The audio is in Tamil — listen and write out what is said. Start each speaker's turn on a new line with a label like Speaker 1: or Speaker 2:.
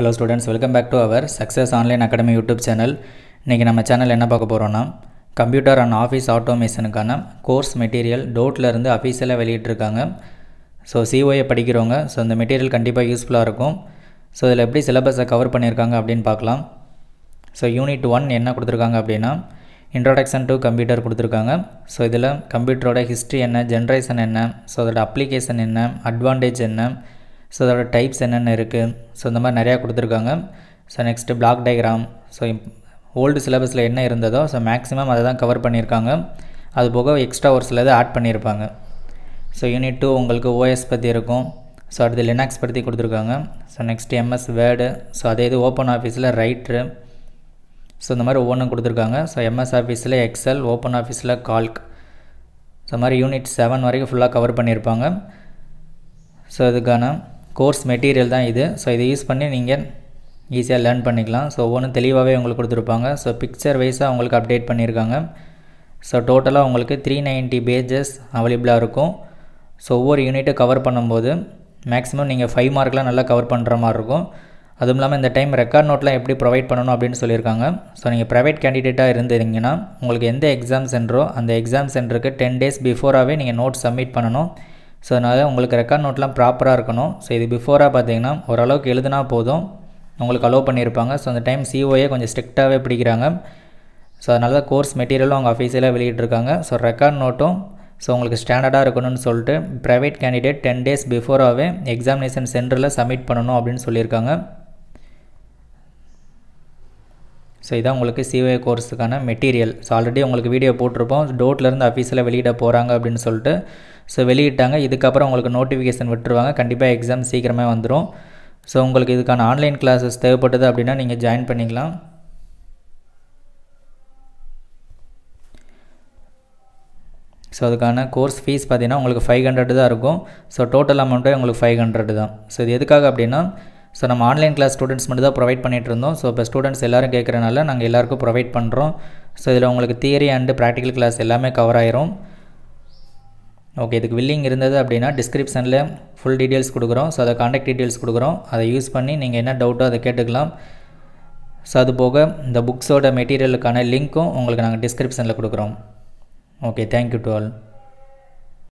Speaker 1: hello students welcome back to our success online academy YouTube channel இன்றைக்கி நம்ம சேனல் என்ன பார்க்க போகிறோன்னா கம்ப்யூட்டர் அண்ட் ஆஃபீஸ் ஆட்டோமேஷனுக்கான கோர்ஸ் மெட்டீரியல் டோட்லேருந்து அஃபீஷியலாக வெளியிட்ருக்காங்க ஸோ சிஓஏ படிக்கிறவங்க ஸோ இந்த மெட்டீரியல் கண்டிப்பாக யூஸ்ஃபுல்லாக இருக்கும் ஸோ இதில் எப்படி சிலபஸை கவர் பண்ணியிருக்காங்க அப்படின்னு பார்க்கலாம் ஸோ யூனிட் ஒன் என்ன கொடுத்துருக்காங்க அப்படின்னா இன்ட்ரோடக்ஷன் டு கம்ப்யூட்டர் கொடுத்துருக்காங்க ஸோ இதில் கம்ப்யூட்டரோட ஹிஸ்ட்ரி என்ன ஜென்ரேஷன் என்ன ஸோ அதோட அப்ளிகேஷன் என்ன அட்வான்டேஜ் என்ன ஸோ அதோட டைப்ஸ் என்னென்ன இருக்குது ஸோ இந்த மாதிரி நிறையா கொடுத்துருக்காங்க so next block diagram so old சிலபஸில் என்ன இருந்ததோ ஸோ மேக்ஸிமம் அதை தான் கவர் பண்ணியிருக்காங்க அது போக எக்ஸ்ட்ரா ஒரு சிலது ஆட் பண்ணியிருப்பாங்க ஸோ யூனிட் டூ உங்களுக்கு ஓஎஸ் பற்றி இருக்கும் ஸோ அடுத்து லினாக்ஸ் பற்றி கொடுத்துருக்காங்க so next MS Word so அதே இது ஓப்பன் ஆஃபீஸில் ரைட்ரு ஸோ இந்த மாதிரி ஒவ்வொன்றும் கொடுத்துருக்காங்க ஸோ எம்எஸ் ஆஃபீஸில் எக்ஸல் ஓப்பன் ஆஃபீஸில் கால்க் ஸோ மாதிரி யூனிட் செவன் வரைக்கும் ஃபுல்லாக கவர் பண்ணியிருப்பாங்க ஸோ இதுக்கான கோர்ஸ் மெட்டீரியல் தான் இது ஸோ இதை யூஸ் பண்ணி நீங்கள் ஈஸியாக லேர்ன் பண்ணிக்கலாம் ஸோ ஒவ்வொன்றும் தெளிவாகவே உங்களுக்கு கொடுத்துருப்பாங்க ஸோ பிக்சர் வைஸாக உங்களுக்கு அப்டேட் பண்ணியிருக்காங்க ஸோ டோட்டலாக உங்களுக்கு த்ரீ நைன்ட்டி பேஜஸ் அவைலபிளாக இருக்கும் ஸோ ஒவ்வொரு யூனிட்டும் கவர் பண்ணும்போது மேக்ஸிமம் நீங்கள் ஃபைவ் மார்க்லாம் நல்லா கவர் பண்ணுற மாதிரி இருக்கும் அதுவும் இல்லாமல் இந்த டைம் ரெக்கார்ட் நோட்லாம் எப்படி ப்ரொவைட் பண்ணணும் அப்படின்னு சொல்லியிருக்காங்க ஸோ நீங்கள் ப்ரைவேட் கேண்டிடேட்டாக இருந்தீங்கன்னா உங்களுக்கு எந்த எக்ஸாம் சென்டரோ அந்த எக்ஸாம் சென்டருக்கு டென் டேஸ் பிஃபோராகவே நீங்கள் நோட் சப்மிட் பண்ணணும் ஸோ அதனால் உங்களுக்கு ரெக்கார்ட் நோட்லாம் ப்ராப்பராக இருக்கணும் ஸோ இது பிஃபோராக பார்த்தீங்கன்னா ஓரளவுக்கு எழுதுனா போதும் உங்களுக்கு அலோவ் பண்ணியிருப்பாங்க ஸோ அந்த டைம் சிஓஏ கொஞ்சம் ஸ்ட்ரிக்டாகவே பிடிக்கிறாங்க ஸோ அதனால தான் கோர்ஸ் மெட்டீரியலும் அவங்க அஃபீஷியலாக வெளியிட்ருக்காங்க ஸோ ரெக்கார்ட் நோட்டும் ஸோ உங்களுக்கு ஸ்டாண்டர்டாக இருக்கணும்னு சொல்லிட்டு ப்ரைவேட் கேண்டிடேட் டென் டேஸ் பிஃபோராகவே எக்ஸாமினேஷன் சென்டரில் சப்மிட் பண்ணணும் அப்படின்னு சொல்லியிருக்காங்க ஸோ இதான் உங்களுக்கு சிஓஏ கோர்ஸுக்கான மெட்டீரியல் ஸோ ஆல்ரெடி உங்களுக்கு வீடியோ போட்டிருப்போம் டோட்லேருந்து அஃபீஸில் வெளியிட போகிறாங்க அப்படின்னு சொல்லிட்டு ஸோ வெளியிட்டாங்க இதுக்கப்புறம் உங்களுக்கு நோட்டிஃபிகேஷன் விட்டுருவாங்க கண்டிப்பாக எக்ஸாம் சீக்கிரமே வந்துடும் ஸோ உங்களுக்கு இதுக்கான ஆன்லைன் கிளாஸஸ் தேவைப்பட்டது அப்படின்னா நீங்கள் ஜாயின் பண்ணிக்கலாம் ஸோ அதுக்கான கோர்ஸ் ஃபீஸ் பார்த்தீங்கன்னா உங்களுக்கு ஃபைவ் ஹண்ட்ரட் தான் இருக்கும் ஸோ டோட்டல் அமௌண்ட்டே உங்களுக்கு ஃபைவ் ஹண்ட்ரட் தான் ஸோ இது எதுக்காக அப்படின்னா ஸோ நம்ம ஆன்லைன் கிளாஸ் ஸ்டூடெண்ட்ஸ் மட்டும் தான் ப்ரொவைட் பண்ணிகிட்டு இருந்தோம் ஸோ இப்போ ஸ்டூடெண்ட்ஸ் எல்லோரும் கேட்குறனால நாங்கள் எல்லாருக்கும் ப்ரொவைட் பண்ணுறோம் ஸோ இதில் உங்களுக்கு தியரி அண்டு ப்ராக்டிக்கல் கிளாஸ் எல்லாமே கவர் ஆயிரும் ஓகே இதுக்கு வில்லிங் இருந்தது அப்படின்னா டிஸ்கிரிப்ஷனில் ஃபுல் டீட்டெயில்ஸ் கொடுக்குறோம் ஸோ அதை காண்டாக்ட் டீட்டெயில்ஸ் கொடுக்குறோம் அதை யூஸ் பண்ணி நீங்கள் என்ன டவுட்டோ அதை கேட்டுக்கலாம் ஸோ அது போக இந்த புக்ஸோட மெட்டீரியலுக்கான லிங்க்கும் உங்களுக்கு நாங்கள் டிஸ்கிரிப்ஷனில் கொடுக்குறோம் ஓகே தேங்க்யூ டு ஆல்